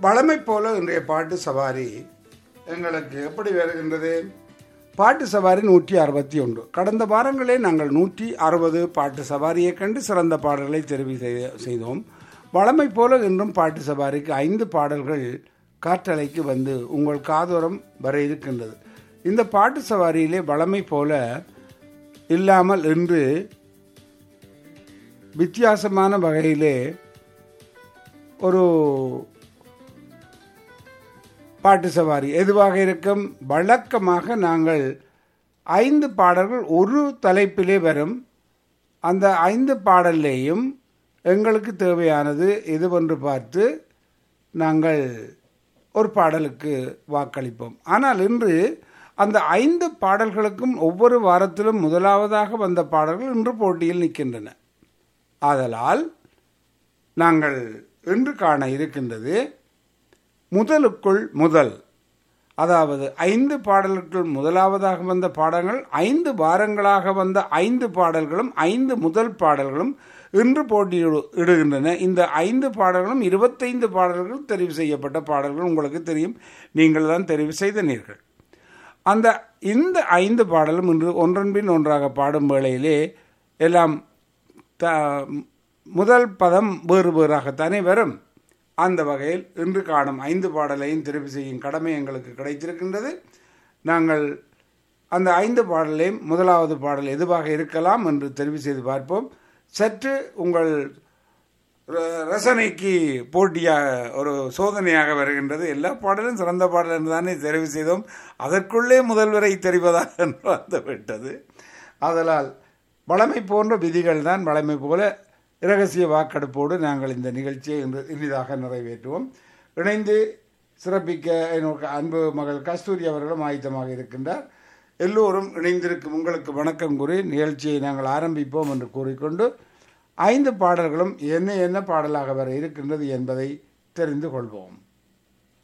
வளமை போல இன்றைய பாட்டு சவாரி எங்களுக்கு எப்படி வருகின்றது பாட்டு சவாரி நூற்றி அறுபத்தி ஒன்று கடந்த வாரங்களே நாங்கள் நூற்றி அறுபது பாட்டு சவாரியை கண்டு சிறந்த பாடல்களை தெரிவு செய்த- செய்தோம் வளமை போல இன்றும் பாட்டு சவாரிக்கு ஐந்து பாடல்கள் காற்றலைக்கு வந்து உங்கள் காதோரம் வர இருக்கின்றது இந்த பாட்டு சவாரியிலே வளமை போல இல்லாமல் இன்று வித்தியாசமான வகையிலே ஒரு பாட்டு சவாரி எதுவாக இருக்கும் வழக்கமாக நாங்கள் ஐந்து பாடல்கள் ஒரு தலைப்பிலே வரும் அந்த ஐந்து பாடல்லேயும் எங்களுக்கு தேவையானது எதுவென்று பார்த்து நாங்கள் ஒரு பாடலுக்கு வாக்களிப்போம் ஆனால் இன்று அந்த ஐந்து பாடல்களுக்கும் ஒவ்வொரு வாரத்திலும் முதலாவதாக வந்த பாடல்கள் இன்று போட்டியில் நிற்கின்றன ஆதலால் நாங்கள் இன்று காண இருக்கின்றது முதலுக்குள் முதல் அதாவது ஐந்து பாடல்களுக்குள் முதலாவதாக வந்த பாடல்கள் ஐந்து வாரங்களாக வந்த ஐந்து பாடல்களும் ஐந்து முதல் பாடல்களும் இன்று போட்டியிடு இடுகின்றன இந்த ஐந்து பாடல்களும் இருபத்தைந்து பாடல்கள் தெரிவு செய்யப்பட்ட பாடல்கள் உங்களுக்கு தெரியும் நீங்கள் தான் தெரிவு செய்தனீர்கள் அந்த இந்த ஐந்து பாடலும் இன்று ஒன்றன் பின் ஒன்றாக பாடும் வேளையிலே எல்லாம் த முதல் பதம் வேறு வேறாகத்தானே வரும் அந்த வகையில் இன்று காணும் ஐந்து பாடலையும் தெரிவு செய்யும் கடமை எங்களுக்கு கிடைத்திருக்கின்றது நாங்கள் அந்த ஐந்து பாடலையும் முதலாவது பாடல் எதுவாக இருக்கலாம் என்று தெரிவு செய்து பார்ப்போம் சற்று உங்கள் ர- ரசனைக்கு போட்டியாக ஒரு சோதனையாக வருகின்றது எல்லா பாடலும் சிறந்த பாடல் என்று தானே தெரிவு செய்தோம் அதற்குள்ளே முதல்வரை தெரிவதாக என்று வந்துவிட்டது ஆதலால் வளமை போன்ற விதிகள் தான் வளமை போல இரகசிய வாக்கெடுப்போடு நாங்கள் இந்த நிகழ்ச்சியை இன்று இனிதாக நிறைவேற்றுவோம் இணைந்து சிறப்பிக்க என்னோட அன்பு மகள் கஸ்தூரி அவர்களும் ஆயத்தமாக இருக்கின்றார் எல்லோரும் இணைந்திருக்கும் உங்களுக்கு வணக்கம் கூறி நிகழ்ச்சியை நாங்கள் ஆரம்பிப்போம் என்று கூறிக்கொண்டு ஐந்து பாடல்களும் என்ன என்ன பாடலாக வர இருக்கின்றது என்பதை தெரிந்து கொள்வோம்